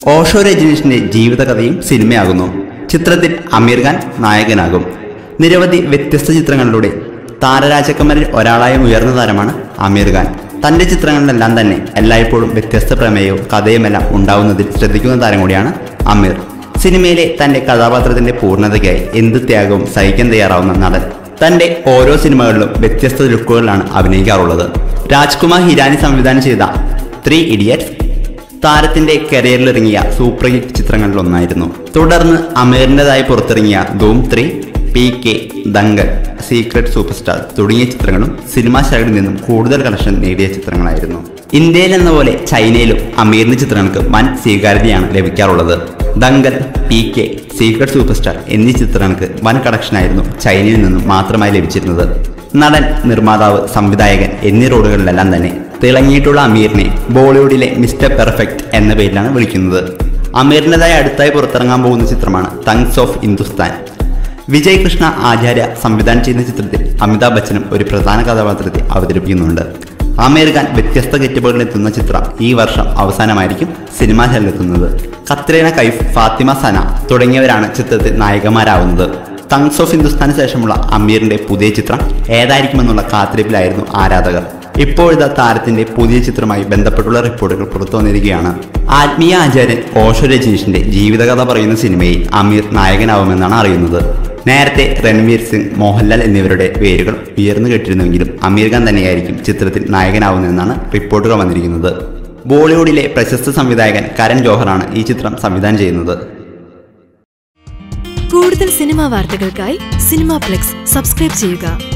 ഓഷോ രജനീഷിന്റെ ജീവിതകഥയും സിനിമയാകുന്നു ചിത്രത്തിൽ അമീർ ഖാൻ നായകനാകും നിരവധി വ്യത്യസ്ത ചിത്രങ്ങളിലൂടെ താരരാജക്കന്മാരിൽ ഒരാളായ ഉയർന്ന താരമാണ് അമീർ ഖാൻ തന്റെ ചിത്രങ്ങളിലെല്ലാം തന്നെ എല്ലായ്പ്പോഴും വ്യത്യസ്ത പ്രമേയവും കഥയുമെല്ലാം ഉണ്ടാവുന്നതിൽ ശ്രദ്ധിക്കുന്ന താരം കൂടിയാണ് അമീർ സിനിമയിലെ തന്റെ കഥാപാത്രത്തിന്റെ പൂർണ്ണതയ്ക്കായി എന്ത് ത്യാഗവും സഹിക്കാൻ തയ്യാറാവുന്ന നടൻ തന്റെ ഓരോ സിനിമകളിലും വ്യത്യസ്ത ലുക്കുകളിലാണ് അഭിനയിക്കാറുള്ളത് രാജ്കുമാർ ഹിരാനി സംവിധാനം ചെയ്ത ത്രീ ഇഡിയറ്റ്സ് താരത്തിന്റെ കരിയറിലിറങ്ങിയ സൂപ്പർ ഹിറ്റ് ചിത്രങ്ങളിലൊന്നായിരുന്നു തുടർന്ന് അമീറിൻ്റെതായി പുറത്തിറങ്ങിയ Dhoom three P K Dangal secret superstar തുടങ്ങിയ ചിത്രങ്ങളും സിനിമാ ശൈലിയിൽ നിന്നും കൂടുതൽ കളക്ഷൻ നേടിയ ചിത്രങ്ങളായിരുന്നു ഇന്ത്യയിൽ എന്ന പോലെ ചൈനയിലും അമീറിന്റെ ചിത്രങ്ങൾക്ക് വൻ സ്വീകാര്യതയാണ് ലഭിക്കാറുള്ളത് Dangal P K secret superstar എന്നീ ചിത്രങ്ങൾക്ക് വൻ കളക്ഷനായിരുന്നു ചൈനയിൽ നിന്നും മാത്രമായി ലഭിച്ചിരുന്നത് നടൻ നിർമ്മാതാവ് സംവിധായകൻ എന്നീ റോളുകളിലെല്ലാം തന്നെ തിളങ്ങിയിട്ടുള്ള അമീറിനെ ബോളിവുഡിലെ മിസ്റ്റർ പെർഫെക്റ്റ് എന്ന പേരിലാണ് വിളിക്കുന്നത് അമീറിൻ്റെതായി അടുത്തായി പുറത്തിറങ്ങാൻ പോകുന്ന ചിത്രമാണ് തങ്സ് ഓഫ് ഹിന്ദുസ്ഥാൻ വിജയ് കൃഷ്ണ ആചാര്യ സംവിധാനം ചെയ്യുന്ന ചിത്രത്തിൽ അമിതാഭ് ബച്ചനും ഒരു പ്രധാന കഥാപാത്രത്തെ അവതരിപ്പിക്കുന്നുണ്ട് ആമീർ ഖാൻ വ്യത്യസ്ത ഗെറ്റപ്പുകളിൽ എത്തുന്ന ചിത്രം ഈ വർഷം അവസാനമായിരിക്കും സിനിമാ ശാലയിലെത്തുന്നത് കത്രീന കൈഫ് ഫാത്തിമ സന തുടങ്ങിയവരാണ് ചിത്രത്തിൽ നായികമാരാവുന്നത് തങ്സ് ഓഫ് ഹിന്ദുസ്ഥാന് ശേഷമുള്ള അമീറിന്റെ പുതിയ ചിത്രം ഏതായിരിക്കുമെന്നുള്ള കാത്തിരിപ്പിലായിരുന്നു ആരാധകർ ഇപ്പോഴത്തെ താരത്തിന്റെ പുതിയ ചിത്രമായി ബന്ധപ്പെട്ടുള്ള റിപ്പോർട്ടുകൾ പുറത്തു വന്നിരിക്കുകയാണ് ആത്മീയ ആചാര്യൻ ഓഷോ രജനീഷിന്റെ ജീവിതകഥ പറയുന്ന സിനിമയിൽ അമീർ നായകനാവുമെന്നാണ് അറിയുന്നത് നേരത്തെ രൺവീർ സിംഗ് മോഹൻലാൽ എന്നിവരുടെ പേരുകൾ ഉയർന്നു കേട്ടിരുന്നുവെങ്കിലും അമീർ ഖാൻ തന്നെയായിരിക്കും ചിത്രത്തിൽ നായകനാവുന്നതെന്നാണ് റിപ്പോർട്ടുകൾ വന്നിരിക്കുന്നത് ബോളിവുഡിലെ പ്രശസ്ത സംവിധായകൻ കരൺ ജോഹറാണ് ഈ ചിത്രം സംവിധാനം ചെയ്യുന്നത് കൂടുതൽ സിനിമാ വാർത്തകൾക്കായി സിനിമാ പ്ലെക്സ് സബ്സ്ക്രൈബ് ചെയ്യുക